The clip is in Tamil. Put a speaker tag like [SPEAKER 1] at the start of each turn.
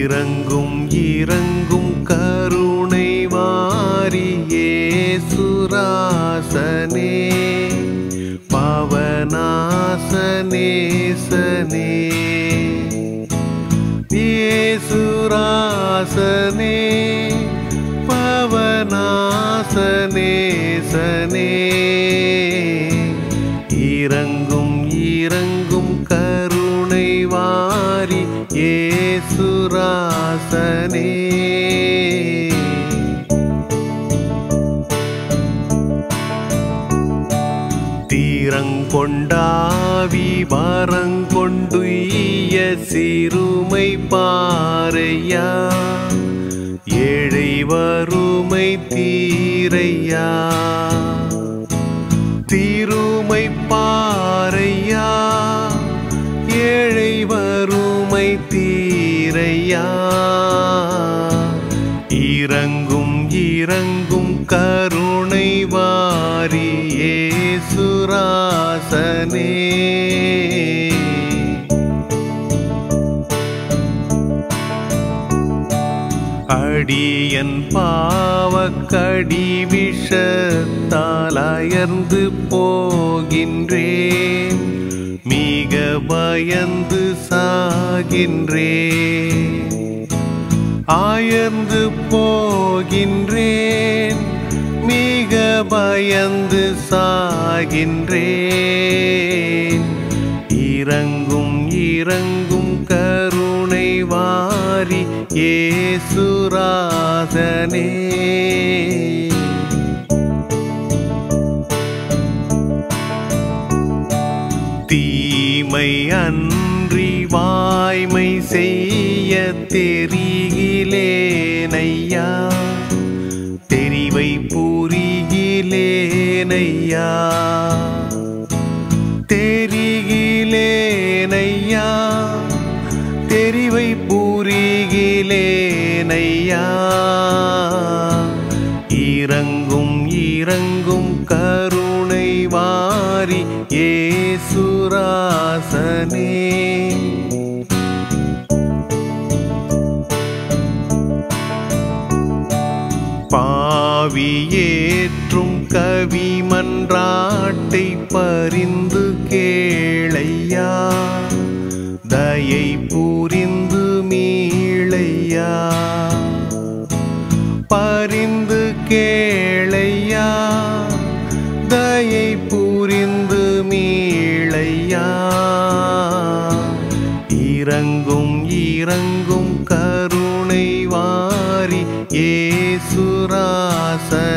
[SPEAKER 1] இறங்கும் இறங்கும் கருணை வாரியே சுராசனே பவனாசனேசனே ஏசுராசனே பவனாசனேசனே இறங்கும் இறங்கும் கருணை வாரி ஏசுராசனே தீரங்கொண்டாவி வரங்கொண்டுய்ய சிறுமை பாறையா ஏழை வறுமை தீரையா திருமை பாறையா ஏழை வறுமை தீரையா இறங்கும் இறங்கும் கருணை வாரியே சுராசனே அடியன் பாவக்கடி விஷத்தால் அயர்ந்து போகின்றேன் மிக பயந்து சாகின்றேன் ஆயர்ந்து போகின்றேன் மிக பயந்து சாகின்றேன் இறங்கும் இறங்கும் கருணை வாரி ஏசுராதனே தீமை அன்றி வாய்மை செய்ய தெரிகிலேனையா தெரிவை புரிகிலேனையா தெரிகிலேனையா தெரிவை புரிகிலேனையா இறங்கும் இறங்கும் கருணை வாரி ஏசுராசனே பாவியேற்றும் கவி மன்றாட்டை பரிந்து கேளையா தயை புரிந்து மீளையா பரிந்து கேளையா தயை புரிந்து மீளையா இறங்கும் இறங்கும் கருணை வாரி ஏசுராசனே